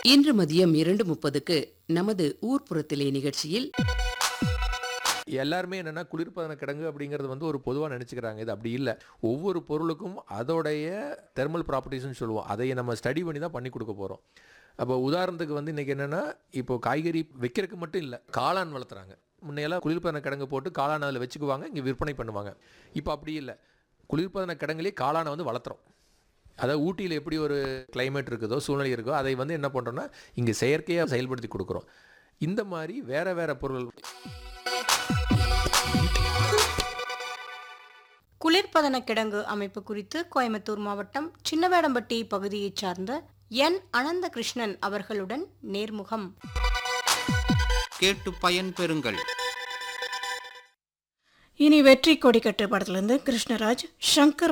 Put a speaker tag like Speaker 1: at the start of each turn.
Speaker 1: இன்று மதியம் இரண்டு முப்பதுக்கு நமது ஊர்ப்புறத்திலே நிகழ்ச்சியில்
Speaker 2: எல்லாருமே என்னன்னா குளிர்பதன கிடங்கு அப்படிங்கிறது வந்து ஒரு பொதுவாக நினச்சிக்கிறாங்க இது அப்படி இல்லை ஒவ்வொரு பொருளுக்கும் அதோடைய தெர்மல் ப்ராப்பர்ட்டிஸ்னு சொல்லுவோம் அதை நம்ம ஸ்டடி பண்ணி தான் பண்ணி கொடுக்க போகிறோம் அப்போ உதாரணத்துக்கு வந்து இன்றைக்கி என்னென்னா இப்போ காய்கறி வைக்கிறதுக்கு மட்டும் இல்லை காளான் வளர்த்துறாங்க முன்னையெல்லாம் குளிர்பதன கிடங்கு போட்டு காளான் அதில் வச்சுக்குவாங்க இங்கே விற்பனை பண்ணுவாங்க இப்போ அப்படி இல்லை குளிர்பதன கிடங்குலேயே காளானை வந்து வளர்த்துறோம் அதாவது ஊட்டியில் எப்படி ஒரு climate இருக்குதோ சூழ்நிலை இருக்கோ அதை வந்து என்ன பண்ணுறோன்னா இங்கே செயற்கையாக செயல்படுத்தி கொடுக்குறோம் இந்த மாதிரி வேற வேற பொருள்
Speaker 3: குளிர்பதன கிடங்கு அமைப்பு குறித்து கோயம்புத்தூர் மாவட்டம் சின்னவேடம்பட்டி பகுதியைச் சார்ந்த என் அனந்த கிருஷ்ணன் அவர்களுடன் நேர்முகம்
Speaker 4: கேட்டு பயன்பெறுங்கள்
Speaker 5: இனி வெற்றி கொடிக்கட்டு படத்திலிருந்து கிருஷ்ணராஜ் சங்கர்